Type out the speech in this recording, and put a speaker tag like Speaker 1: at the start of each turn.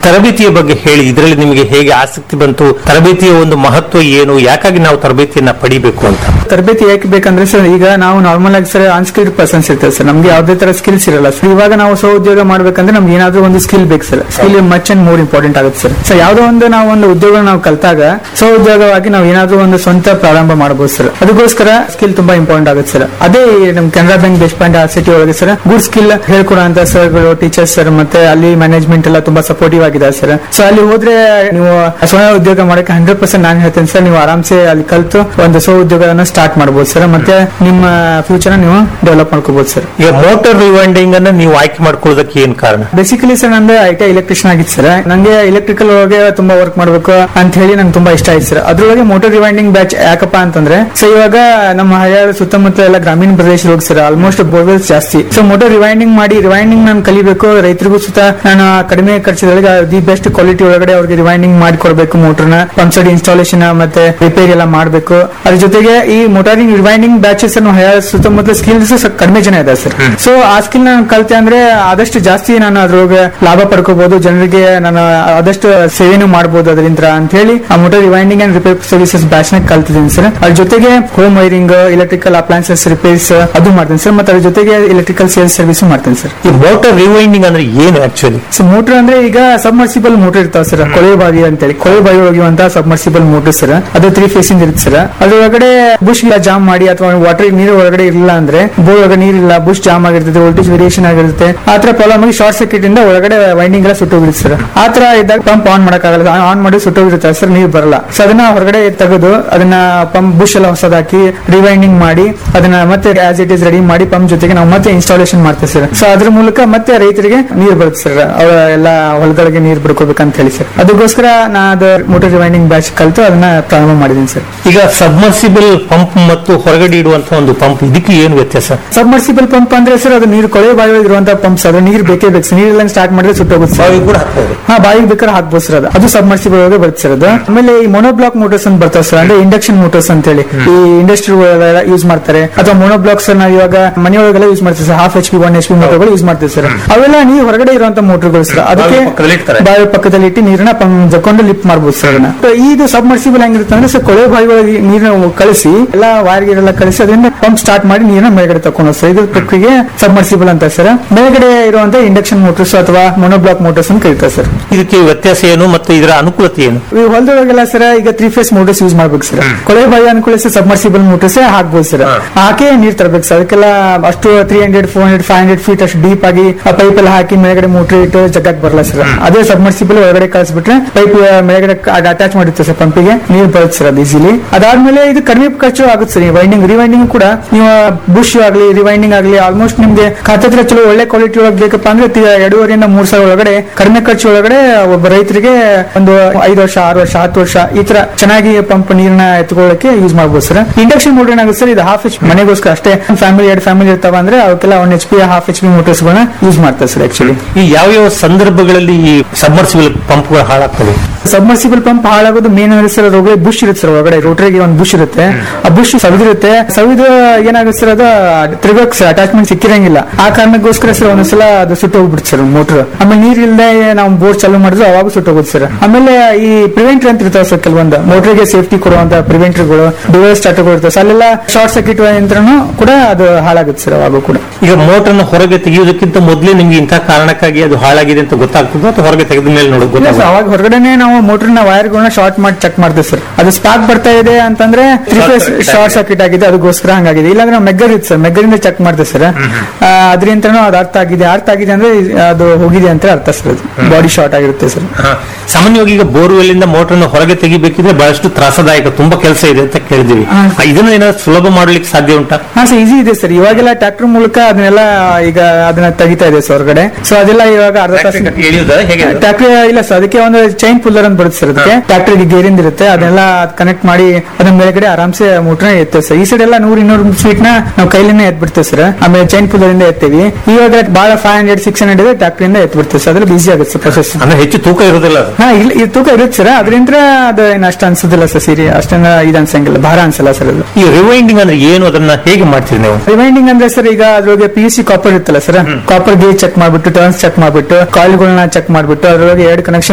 Speaker 1: ತರಬೇತಿಯ ಬಗ್ಗೆ ಹೇಳಿ ಇದರಲ್ಲಿ ನಿಮಗೆ ಹೇಗೆ ಆಸಕ್ತಿ ಬಂತು ತರಬೇತಿಯ ಒಂದು ಮಹತ್ವ ಏನು ಯಾಕಾಗಿ ನಾವು ತರಬೇತಿಯನ್ನ ಪಡಿಬೇಕು ಅಂತ
Speaker 2: ತರಬೇತಿ ಯಾಕೆ ಬೇಕಂದ್ರೆ ಸರ್ ಈಗ ನಾವು ನಾರ್ಮಲ್ ಆಗಿ ಸರ್ ಅನ್ಸ್ಕಿಲ್ಡ್ ಪರ್ಸನ್ಸ್ ಇರ್ತೇವೆ ಸರ್ ನಮ್ಗೆ ಯಾವ್ದೇ ತರ ಸ್ಕಿಲ್ಸ್ ಇರಲ್ಲ ಸರ್ ಇವಾಗ ನಾವು ಸ್ವ ಉದ್ಯೋಗ ಮಾಡ್ಬೇಕಂದ್ರೆ ನಮ್ಗೆ ಏನಾದ್ರೂ ಒಂದು ಸ್ಕಿಲ್ ಬೇಕು sir skill much and more important ಆಗುತ್ತೆ ಸರ್ ಸೊ ಯಾವ್ದೋ ಒಂದು ನಾವು ಒಂದು ಉದ್ಯೋಗ ನಾವು ಕಲ್ತಾಗ ಸ್ವ ಉದ್ಯೋಗವಾಗಿ ನಾವು ಏನಾದ್ರೂ ಒಂದು ಸ್ವಂತ ಪ್ರಾರಂಭ ಮಾಡಬಹುದು ಸರ್ ಅದಕ್ಕೋಸ್ಕರ ಸ್ಕಿಲ್ ತುಂಬಾ ಇಂಪಾರ್ಟೆಂಟ್ ಆಗುತ್ತೆ ಸರ್ ಅದೇ ನಮ್ ಕೆನರಾ ಬ್ಯಾಂಕ್ ದೇಶಪಾಂಡೆ ಸಿಟಿ ಒಳಗೆ ಸರ್ ಗುಡ್ ಸ್ಕಿಲ್ ಹೇಳ್ಕೊಡುವಂತ ಸರ್ಗಳು ಟೀಚರ್ಸ್ ಸರ್ ಮತ್ತೆ ಅಲ್ಲಿ ಮ್ಯಾನೇಜ್ಮೆಂಟ್ ಎಲ್ಲ ತುಂಬಾ ಸಪೋರ್ಟಿವ್ ಆಗಿದೆ ಸರ್ ಸೊ ಅಲ್ಲಿ ಹೋದ್ರೆ ನೀವು ಸ್ವಯಂ ಉದ್ಯೋಗ ಮಾಡಕ್ಕೆ ಹಂಡ್ರೆಡ್ ಪರ್ಸೆಂಟ್ ನಾನು ಹೇಳ್ತೇನೆ ಸರ್ ನೀವು ಆರಾಮ್ಸೆ ಅಲ್ಲಿ ಕಲ್ತು ಒಂದು ಸ್ವ ಉದ್ಯೋಗವನ್ನು ಸ್ಟಾರ್ಟ್ ಮಾಡಬಹುದು ಸರ್ ಮತ್ತೆ ನಿಮ್ಮ ಫ್ಯೂಚರ್ ನೀವು ಡೆವಲಪ್ ಮಾಡ್ಕೋಬಹುದು ಸರ್
Speaker 1: ಈಗ ಮೋಟಾರ್ ರಿವೈಂಡಿಂಗ್ ಅನ್ನ ನೀವು ಆಯ್ಕೆ ಮಾಡ್ಕೊಳ್ಳೋದಕ್ಕೆ ಏನ್ ಕಾರಣ
Speaker 2: ಬೇಸಿಕಲಿ ಸರ್ ನಂದು ಐ ಟಿ ಎಲೆಕ್ಟ್ರಿಷಿಯನ್ ಆಗಿತ್ತು ಸರ್ ನಂಗೆ ಎಲೆಕ್ಟ್ರಿಕಲ್ ಒಳಗೆ ತುಂಬಾ ವರ್ಕ್ ಮಾಡ್ಬೇಕು ಅಂತ ಹೇಳಿ ನಂಗೆ ತುಂಬಾ ಇಷ್ಟ ಆಯ್ತು ಸರ್ ಅದ್ರೊಳಗೆ ಮೋಟರ್ ರಿವೈಂಡಿಂಗ್ ಬ್ಯಾಚ್ ಯಾಕಪ್ಪ ಅಂತಂದ್ರೆ ಸೊ ಇವಾಗ ನಮ್ಮ ಹಳ್ಯಾಳ ಸುತ್ತಮುತ್ತ ಎಲ್ಲ ಗ್ರಾಮೀಣ ಪ್ರದೇಶ ಹೋಗಿ ಸರ್ ಆಲ್ಮೋಸ್ಟ್ ಬೋರ್ವೆಲ್ಸ್ ಜಾಸ್ತಿ ಸೊ ಮೋಟರ್ ರಿವೈಂಡಿಂಗ್ ಮಾಡಿ ರಿವೈಂಡಿಂಗ್ ನಾನು ಕಲಿಬೇಕು ರೈತರಿಗೂ ಸುತ್ತ ನಾನು ಕಡಿಮೆ ಖರ್ಚದೊಳಗೆ ದಿ ಬೆಸ್ಟ್ ಕ್ವಾಲಿಟಿ ಒಳಗಡೆ ಅವ್ರಿಗೆ ರಿವೈಂಡಿಂಗ್ ಮಾಡಿ ಕೊಡಬೇಕು ಮೋಟರ್ನ ಪಂಪ್ ಸೆಟ್ ಇನ್ಸ್ಟಾಲೇಷನ್ ಮತ್ತೆ ರಿಪೇರಿ ಎಲ್ಲ ಮಾಡಬೇಕು ಅದ್ರ ಜೊತೆಗೆ ಈ ಮೋಟಾರಿಂಗ್ ರಿವೈಂಡಿಂಗ್ ಬ್ಯಾಚಸ್ ಹಳ್ಯಾಳ ಸುತ್ತಮುತ್ತ ಸ್ಕಿಲ್ಸ್ ಕಡಿಮೆ ಜನ ಇದೆ ಸರ್ ಸೊ ಆ ಸ್ಕಿಲ್ ನಾನು ಕಲಿತೆ ಅಂದ್ರೆ ಆದಷ್ಟು ಜಾಸ್ತಿ ನಾನು ಅದ್ರೊಳಗೆ ಲಾಭ ಪಡ್ಕೋಬಹುದು ಜನರಿಗೆ ನಾನು ಆದಷ್ಟು ಸೇವೆನೂ ಮಾಡಬಹುದು ಅದರಿಂದ ಅಂತ ಹೇಳಿ ಆ motor rewinding and repair services batch ನ ಕಲ್ತಿದ್ದೀನಿ ಸರ್ ಅದ್ರ ಜೊತೆಗೆ home wiring electrical appliances repairs ಅದು ಮಾಡ್ತೀನಿ ಸರ್ ಮತ್ತೆ ಅದ್ರ ಜೊತೆಗೆ ಎಲೆಕ್ಟ್ರಿಕಲ್ ಸೇಲ್ಸ್ ಸರ್ವಿಸ್ ಮಾಡ್ತೀನಿ ಸರ್
Speaker 1: ಈ ಮೋಟಾರ್ ರಿವೈಂಡಿಂಗ್ ಅಂದ್ರೆ ಏನು ಆಕ್ಚುಲಿ
Speaker 2: ಸೊ ಮೋಟರ್ ಅಂದ್ರೆ ಈಗ ಸಬ್ಮರ್ಸಿಬಲ್ ಮೋಟರ್ ಇರ್ತಾವ ಸರ್ ಕೊಳವೆ ಬಾವಿ ಅಂತೇಳಿ ಕೊಳವೆ ಬಾವಿ ಹೋಗಿರುವಂತ ಸಬ್ಮರ್ಸಿಬಲ್ ಮೋಟರ್ ಸರ್ ಅದು ತ್ರೀ ಫೇಸಿಂಗ್ ಇರುತ್ತೆ ಸರ್ ಅದ್ರೊಳಗಡೆ ಬುಷ್ ಇಲ್ಲ ಜಾಮ್ ಮಾಡಿ ಅಥವಾ ವಾಟರ್ ನೀರು ಒಳಗಡೆ ಇರಲಿಲ್ಲ ಅಂದ್ರೆ ಬೋರ್ ಒಳಗಡೆ ನೀರಿಲ್ಲ ಬುಷ್ ಜಾಮ್ ಆಗಿರ್ತದೆ ವೋಲ್ಟೇಜ್ ವೇರಿಯೇಷನ್ ಆಗಿರುತ್ತೆ ಆ ತರ ಪ್ರಾಬ್ಲಮ್ ಆಗಿ ಶಾರ್ಟ್ ಸರ್ಕ್ಯೂಟ್ ಇಂದ ಒಳಗಡೆ ವೈಂಡಿಂಗ್ ಎಲ್ಲ ಸುಟ್ಟೋಗಿರುತ್ತೆ ಸರ್ ಆ ತರ ಇದ್ದಾಗ ಪಂಪ್ ಆನ್ ಮಾಡಕ್ಕಾಗಲ್ಲ ಆನ್ ಮಾಡಿ ಸುಟ್ಟೋಗಿರುತ್ತೆ ಸರ್ ನೀರು ಬರಲ್ಲ ಸೊ ಅದನ್ನ ಹೊರಗಡೆ ತೆಗೆದು ಅದನ್ನ ಪಂಪ್ ಬುಷ್ ಎಲ್ಲ ಹೊಸದಾಕಿ ರಿವೈಂಡಿಂಗ್ ಮಾಡಿ ಅದನ್ನ ಮತ್ತೆ ಆಸ್ ಇಟ್ ಇಸ್ ರೆಡಿ ಮಾಡಿ ಪಂಪ್ ಜೊತೆಗೆ ನಾವು ಮತ್ತೆ ಇನ್ಸ್ಟಾಲೇಷನ್ ಮಾಡ್ತೇವೆ ಸರ್ ಸೊ ಅದ್ರ ಮೂಲಕ ಮತ್ತೆ ರೈತರಿಗೆ ನೀರು ಬರುತ್ತೆ ಸರ್ ಅವರ ಎಲ್ಲ ಹೊಲಗಳಿಗೆ ನೀರು ಬಿಡ್ಕೋಬೇಕಂತ ಹೇಳಿ ಸರ್ ಅದಕ್ಕೋಸ್ಕರ ನಾ ಅದು ಮೋಟರ್ ರಿವೈಂಡಿಂಗ್ ಬ್ಯಾಚ್ ಕಲ್ತು ಅದನ್ನ ಪ್ರಾರಂಭ ಮಾಡಿದ್ದೀನಿ ಸರ್
Speaker 1: ಈಗ ಸಬ್ಮರ್ಸಿಬಲ್ ಪಂಪ್ ಮತ್ತು ಹೊರಗಡೆ ಇಡುವಂತಹ ಒಂದು ಪಂಪ್ ಇದಕ್ಕೆ ಏನು ವ್ಯತ್ಯಾಸ
Speaker 2: ಸಬ್ಮರ್ಸಿಬಲ್ ಪಂಪ್ ಅಂದ್ರೆ ಸರ್ ಅದು ನೀರು ಕೊಳೆ ಬಾವಿ ಇರುವಂತ ಪಂಪ್ಸ್ ಅದು ನೀರು ಬೇಕೇ ಬೇಕು ಸರ್ ನೀರೆಲ್ಲ ಸ್ಟಾರ್ಟ್ ಮಾಡಿದ್ರೆ ಸುಟ್ಟೋಗುತ್ತೆ ಸರ್
Speaker 1: ಕೂಡ ಹಾಕ್ಬೋದು
Speaker 2: ಹಾ ಬಾಯಿಗೆ ಬೇಕಾದ್ರೆ ಹಾಕ್ಬೋದು ಸರ್ ಅದು ಅದು ಸಬ್ಮರ್ಸಿಬಲ್ ಒಳಗೆ ಬರುತ್ತೆ ಸರ್ ಅದು ಆಮೇಲೆ ಈ ಮೊನೋಬ್ಲಾಕ್ ಮೋಟರ್ಸ್ ಅಂತ ಬರ್ತಾವೆ ಸರ್ ಅಂದ್ರೆ ಇಂಡಕ್ಷನ್ ಮೋಟರ್ಸ್ ಅಂತ ಹೇಳಿ ಈ ಇಂಡಸ್ಟ್ರಿ ಯೂಸ್ ಮಾಡ್ತಾರೆ ಅಥವಾ ಮೊನೋಬ್ಲಾಕ್ಸ್ ನಾವು ಇವಾಗ ಮನೆಯೊಳಗೆಲ್ಲ ಯೂಸ್ ಮಾಡ್ತೀವಿ sir half H P one H P ಮೋಟರ್ಗಳು ಯೂಸ್ ಮಾಡ್ತೀವಿ ಸರ್ ಅವೆಲ್ಲ ನೀವು ಹೊರಗಡೆ ಇರುವಂತ ಮೋಟರ್ಗಳು ಸರ್ ಅದಕ್ಕೆ
Speaker 1: ಬಾವಿ ಪಕ್ಕದಲ್ಲಿ ಇಡ್ತಾರೆ.
Speaker 2: ಬಾವಿ ಪಕ್ಕದಲ್ಲಿ ಇಟ್ಟು ನೀರನ್ನ ಪಂಪ್ ಜಕೊಂಡು ಲಿಫ್ಟ್ ಮಾಡ್ಬೋದು ಸರ್ ಅದನ್ನ So, ಇದು ಸಬ್ಮರ್ಸಿಬಲ್ ಹೆಂಗಿರುತ್ತೆ ಅಂದ್ರೆ ಸರ್ ಕೊಳೆ ಬಾವಿ ಒಳಗೆ ನೀರನ್ನ ಕಳಿಸಿ ಎಲ್ಲ ವೈರ್ ಗಿರೆಲ್ಲ ಕಳಿಸಿ ಅದರಿಂದ ಪಂಪ್ ಸ್ಟಾರ್ಟ್ ಮಾಡಿ ನೀರನ್ನ ಮೇಲ್ಗಡೆ ತಕೊಂಡು ಸರ್ ಇದು ಪ್ರಕ್ರಿಯೆ ಸಬ್ಮರ್ಸಿಬಲ್ ಅಂತ ಸರ್ ಮೇಲ್ಗಡೆ ಇರುವಂತ ಇಂಡಕ್ಷನ್ ಮೋಟರ್ಸ್ ಅಥವಾ ಮೊನೋಬ್ಲಾಕ್ ಮೋಟರ್ಸ್ ಅಂತ ಕರೀತಾರೆ ಸರ್
Speaker 1: ಇದಕ್ಕೆ ವ್ಯತ್ಯಾಸ ಏನು ಮತ್ತು ಇದರ ಅನುಕೂಲತೆ ಏನು
Speaker 2: ಈ ಹೊಲದೊಳಗೆಲ್ಲ ಸರ್ ಈಗ ತ್ರೀ ಫೇಸ್ ಮೋಟರ್ಸ್ ಯೂಸ್ ಮಾಡ್ಬೇಕು ಸರ್ ಕೊಳೆ ಬಾವಿ ಅನುಕೂಲಿಸಿ ಸಬ್ಮರ್ಸಿಬಲ್ ಮೋಟರ್ಸ್ ಹಾಕ್ಬೋದು ಸರ್ ಹಾಕಿ ನೀರ್ ತರಬೇಕು ಸರ್ ಅದಕ್ಕೆಲ್ಲ ಅಷ್ಟು three hundred four hundred five hundred feet ಅಷ್ಟು ಡೀಪ್ ಆಗಿ ಪೈಪ್ ಎಲ್ಲ ಹಾಕಿ ಮೇಲ್ಗಡೆ ಮೋಟರ್ ಇಟ್ಟು ಜಗ್ಗಕ್ ಬರಲ್ಲ ಸರ್ ಅದೇ ಸಬ್ಮರ್ಸಿಬಲ್ ಒಳಗಡೆ ಕಳಿಸ್ಬಿಟ್ರೆ ಪೈಪ್ ಮೇಲ್ಗಡೆ ಅಟ್ಯಾಚ್ ಮಾಡಿರುತ್ತೆ ಸರ್ ಪಂಪಿಗೆ ನೀರು ಬರುತ್ತೆ ಸರ್ ಅದು ಈಸಿಲಿ ಅದಾದ್ಮೇಲೆ ಇದು ಕಡಿಮೆ ಖರ್ಚು ಆಗುತ್ತೆ ಸರ್ ವೈಂಡಿಂಗ್ ರಿವೈಂಡಿಂಗ್ ಕೂಡ ನೀವು ಬುಷ್ ಆಗಲಿ ರಿವೈಂಡಿಂಗ್ ಆಗಲಿ ಆಲ್ಮೋಸ್ಟ್ ನಿಮ್ಗೆ ಖಾತೆ ಚಲೋ ಒಳ್ಳೆ ಕ್ವಾಲಿಟಿ ಒಳಗೆ ಬೇಕಪ್ಪ ಅಂದ್ರೆ ತಿ- ಎರಡೂವರೆಯಿಂದ ಮೂರ್ ಸಾವಿರ ಒಳಗಡೆ ಕಡಿಮೆ ಖರ್ಚು ಒಳಗಡೆ ಒಬ್ಬ ರೈತರಿಗೆ ಒಂದು ಐದು ವರ್ಷ ಆರು ವರ್ಷ ಹತ್ತು ವರ್ಷ ಈ ತರ ಚೆನ್ನಾಗಿ ಪಂಪ್ ನೀರನ್ನ ಎತ್ಕೊಳ್ಳಕ್ಕೆ ಯೂಸ್ ಮಾಡ್ಬೋದು ಸರ್ ಇಂಡಕ್ಷನ್ ಮೋಟರ್ ಏನಾಗುತ್ತೆ ಸರ್ ಇದು ಹಾಫ್ ಎಚ್ ಮನೆಗೋಸ್ಕರ ಅಷ್ಟೇ ಫ್ಯಾಮಿಲಿ ಎರಡು ಫ್ಯಾಮಿಲಿ ಇರ್ತಾವ ಅಂದ್ರೆ ಅವಕ್ಕೆಲ್ಲ one H P half H P motors ಗಳನ್ನ ಯೂಸ್ ಮಾಡ್ತಾರೆ ಸರ್ ಆಕ್ಚುಲಿ
Speaker 1: ಈ ಯಾವ ಯಾವ ಸಂದರ್ಭಗಳಲ್ಲಿ ಈ ಸಬ್ಮರ್ಸಿಬಲ್ ಪಂಪ್ಗಳು ಹಾಳಾಗ್ತವೆ
Speaker 2: ಸಬ್ಮರ್ಸಿಬಲ್ ಪಂಪ್ ಹಾಳಾಗೋದು ಮೇನ್ ಅಂದ್ರೆ ಸರ್ ಅದ್ರೊಳಗಡೆ ಬುಷ್ ಇರುತ್ತೆ ಸರ್ ಒಳಗಡೆ ರೋಟರಿಗೆ ಒಂದು ಬುಷ್ ಇರುತ್ತೆ ಆ ಬುಷ್ ಸವಿದಿರುತ್ತೆ ಸವಿದು ಏನಾಗುತ್ತೆ ಸರ್ ಅದು ತಿರ್ಗಕ್ ಸರ್ ಅಟ್ಯಾಚ್ಮೆಂಟ್ ಸಿಕ್ಕಿರಂಗಿಲ್ಲ ಆ ಕಾರಣಕ್ಕೋಸ್ಕರ ಸರ್ ಒಂದೊಂದ್ಸಲ ಅದು ಸುಟ್ಟು ಹೋಗ್ಬಿಡುತ್ತೆ ಸರ್ ಮೋಟರ್ ಆಮೇಲೆ ನೀರ್ ಇಲ್ಲದೆ ನಾವು ಬೋರ್ ಚಾಲೂ ಮಾಡಿದ್ರೆ ಅವಾಗ ಸುಟ್ಟು ಹೋಗುತ್ತೆ ಸರ್ ಆಮೇಲೆ ಈ ಪ್ರಿವೆಂಟರ್ ಅಂತ ಇರ್ತಾವೆ ಸರ್ ಕೆಲವೊಂದು ಮೋಟರ್ಗೆ ಸೇಫ್ಟಿ ಕೊಡುವಂತ ಪ್ರಿವೆಂಟರ್ಗಳು ಡಿವೈಸ್ ಸ್ಟಾರ್ಟರ್ಗಳು ಇರ್ತವೆ ಸರ್ ಅಲ್ಲೆಲ್ಲ ಶಾರ್ಟ್ ಸರ್ಕ್ಯೂಟ್ ಯಂತ್ರನು ಕೂಡ ಅದು ಹಾಳಾಗುತ್ತೆ ಸರ್ ಅವಾಗ ಕೂಡ
Speaker 1: ಈಗ ಮೋಟರ್ನ ಹೊರಗೆ ತೆಗೆಯುವುದಕ್ಕಿಂತ ಮೊದಲೇ ನಿಮ್ಗೆ ಇಂತಹ ಕಾರಣಕ್ಕಾಗಿ ಅದು ಹಾಳಾಗಿದೆ ಅಂತ ಗೊತ್ತಾಗ್ತದೆ ಅಥವಾ ಹೊರಗೆ ತೆಗೆದ ಮೇಲೆ ನೋಡೋದು
Speaker 2: ಇಲ್ಲ ಸರ್
Speaker 1: ಗೊತ್ತಾಗ
Speaker 2: ಅವಾಗ ಹೊರಗಡೆನೆ ನಾವು ಮೋಟರ್ ನ ವೈರ್ಗಳನ್ನ ಶಾರ್ಟ್ ಮಾಡಿ ಚೆಕ್ ಮಾಡ್ತೀವಿ ಸರ್ ಅದು ಸ್ಪಾರ್ಕ್ ಬರ್ತಾ ಇದೆ ಅಂತಂದ್ರೆ three
Speaker 1: Short
Speaker 2: phase
Speaker 1: circuit
Speaker 2: short circuit ಆಗಿದೆ ಅದಕ್ಕೋಸ್ಕರ ಹಂಗಾಗಿದೆ ಇಲ್ಲಾಂದ್ರೆ ನಾವು ಮೆಗ್ಗರ್ ಇತ್ತು ಸರ್ ಮೆಗ್ಗರಿಂದ ಚೆಕ್ ಮಾಡ್ತೀವಿ ಸರ್ ಅದರಿಂದನೂ ಅದು ಅರ್ಥ ಆಗಿದೆ ಅರ್ಥ ಆಗಿದೆ ಅಂದ್ರೆ ಅದು ಹೋಗಿದೆ ಅಂತ ಅರ್ಥ ಸರ್ ಅದು ಬಾಡಿ ಶಾರ್ಟ್ ಆಗಿರುತ್ತೆ ಸರ್
Speaker 1: ಹಾ. ಸಾಮಾನ್ಯವಾಗಿ ಈಗ ಬೋರ್ವೆಲ್ ಇಂದ ಮೋಟರ್ನ ಹೊರಗೆ ತೆಗಿಬೇಕಿದ್ರೆ ಬಹಳಷ್ಟು ತ್ರಾಸದಾಯಕ ತುಂಬಾ ಕೆಲಸ ಇದೆ ಅಂತ ಕೇಳಿದಿವಿ
Speaker 2: ಹಾ.
Speaker 1: ಇದನ್ನ ಏನಾದ್ರು ಸುಲಭ ಮಾಡ್ಲಿಕ್ಕೆ ಸಾಧ್ಯ ಉಂಟಾ
Speaker 2: ಹಾ ಸರ್ ಈಸಿ ಇದೆ ಸರ್ ಇವಾಗೆಲ್ಲ ಟ್ರಾಕ್ಟರ್ ಮೂಲಕ ಅದನ್ನೆಲ್ಲ ಈಗ ಅದನ್ನ ತೆಗಿತಾ ಇದೆ ಸರ್ ಹೊರಗಡೆ ಸೊ ಅದೆಲ್ಲ ಇವಾಗ ಅರ್ಧ ತಾಸು
Speaker 1: ಎಳೆಯುವುದಾ? ಹೇಗೆ ಅದು?
Speaker 2: ಟ್ರಾಕ್ಟರ್ ಇಲ್ಲ ಸರ್ ಅದಕ್ಕೆ ಒಂದು ಚೈನ್ ಪುಲ್ಲರ್ ಅಂತ ಬರುತ್ತೆ ಸರ್ ಅದಕ್ಕೆ ಟ್ರಾಕ್ಟರ್ ಗೇರಿಂದ ಇರುತ್ತೆ ಅದನ್ನೆಲ್ಲ ಕನೆಕ್ಟ್ ಮಾಡಿ ಅದನ್ನ ಮೇಲ್ಗಡೆ ಆರಾಮ್ಸೆ ಮೋಟರ್ ಎತ್ತೆ ಸರ್ ಈ ಸೈಡ್ ಎಲ್ಲ ನೂರ್ ಇನ್ನೂರು ಫೀಟ್ ನ ನಾವು ಕೈಲಿಂದ ಎತ್ಬಿಡ್ತೇವೆ ಸರ್ ಆಮೇಲೆ ಚೈನ್ ಪುಲ್ಲರ್ ಇಂದ ಎತ್ತೀವಿ ಇವಾಗ ಬಹಳ ಫೈವ್ ಹಂಡ್ರೆಡ್ ಸಿಕ್ಸ್ ಹಂಡ್ರೆಡ್ ಇದೆ ಟ್ರಾಕ್ಟರ್ ಇಂದ ಎತ್ಬಿಡ್ತೇವೆ ಸರ್ ಅದ್ರಲ್ಲಿ ಈಸಿ ಆಗುತ್ತೆ ಸರ್ ಪ್ರೊಸೆಸ್
Speaker 1: ಅಂದ್ರೆ ಹೆಚ್ಚು ತೂಕ ಇರುವುದಿಲ್ಲ ಅದು.
Speaker 2: ಹಾ ಇಲ್ಲ ಇದು ತೂಕ ಇರುತ್ತೆ ಸರ್ ಅದರಿಂದ ಅದು ಏನು ಅಷ್ಟು ಅನ್ಸೋದಿಲ್ಲ ಸರ್ ಸೀರಿ ಅಷ್ಟೇನ ಇದು ಅನ್ಸಂಗಿಲ್ಲ ಭಾರ ಅನ್ಸಲ್ಲ ಸರ್ ಅದು
Speaker 1: ಈ ರಿವೈಂಡಿಂಗ್ ಅಂದ್ರೆ ಏನು ಅದನ್ನ ಹೇಗೆ ಮಾಡ್ತೀರಿ ನೀವು
Speaker 2: ರಿವೈಂಡಿಂಗ್ ಅಂದ್ರೆ ಸರ್ ಈಗ ಅದ್ರೊಳಗೆ ಪಿ ಯು ಸಿ ಕಾಪರ್ ಇರುತ್ತಲ್ಲ ಸರ್ ಕಾಪರ್ ಗೇಜ್ ಚೆಕ್ ಮಾಡ್ಬಿಟ್ಟು ಟರ್ನ್ಸ್ ಚೆಕ್ ಮಾಡ್ಬಿಟ್ಟು ಕಾಯಿಲ್ಗಳನ್ನ ಚೆಕ್ ಮಾಡ್ಬಿಟ್ಟು ಅದ್ರೊಳಗೆ ಎರಡು ಕನೆಕ್ಷನ್